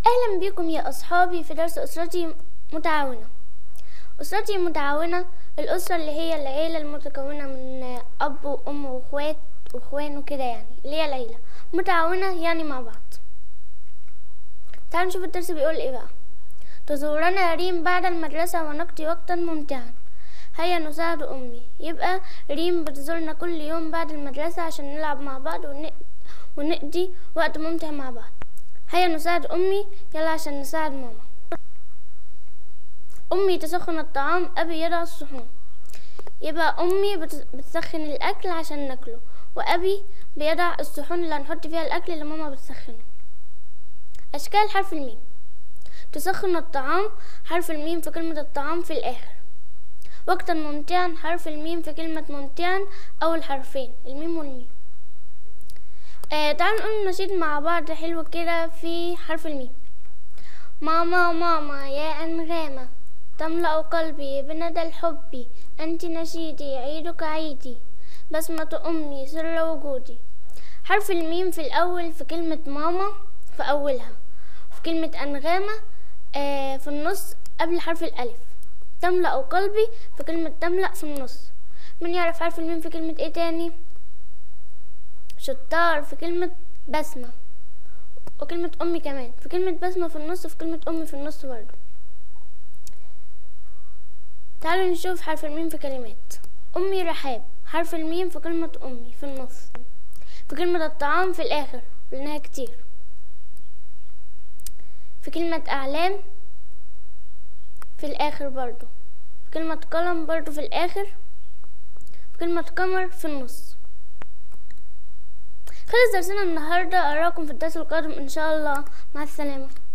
أهلا بكم يا أصحابي في درس أسرتي متعاونة أسرتي متعاونة الأسرة اللي هي العيلة المتكونة من أب وأم وأخوات وأخوان وكده يعني اللي هي العيلة متعاونة يعني مع بعض تعالوا نشوف الدرس بيقول إيه بقى تزورنا ريم بعد المدرسة ونقضي وقتا ممتعا هيا نساعد أمي يبقى ريم بتزورنا كل يوم بعد المدرسة عشان نلعب مع بعض ون... ونقضي وقت ممتع مع بعض هيا نساعد أمي يلا عشان نساعد ماما أمي تسخن الطعام أبي يضع الصحون يبقى أمي بت- بتسخن الأكل عشان ناكله وأبي بيضع الصحون اللي هنحط فيها الأكل اللي ماما بتسخنه أشكال حرف الميم تسخن الطعام حرف الميم في كلمة الطعام في الآخر وقتا ممتعا حرف الميم في كلمة ممتعا أول حرفين الميم والميم آه تعالوا نقول نشيد مع بعض حلو كده في حرف الميم ماما ماما يا أنغامة تملأ قلبي بندى الحب أنت نشيدي عيدك عيدي بسمة أمي سر وجودي حرف الميم في الأول في كلمة ماما في أولها في كلمة أنغامة آه في النص قبل حرف الألف تملأ قلبي في كلمة تملأ في النص من يعرف حرف الميم في كلمة ايه تاني شطار في كلمة بسمة وكلمة أمي كمان في كلمة بسمة في النص وفي كلمة أمي في النص برضه تعالوا نشوف حرف الميم في كلمات أمي رحاب حرف الميم في كلمة أمي في النص في كلمة الطعام في الآخر قلناها كتير في كلمة أعلام في الآخر برضو في كلمة قلم برضو في الآخر في كلمة قمر في النص خلص درسنا النهاردة أراكم في الدرس القادم إن شاء الله مع السلامة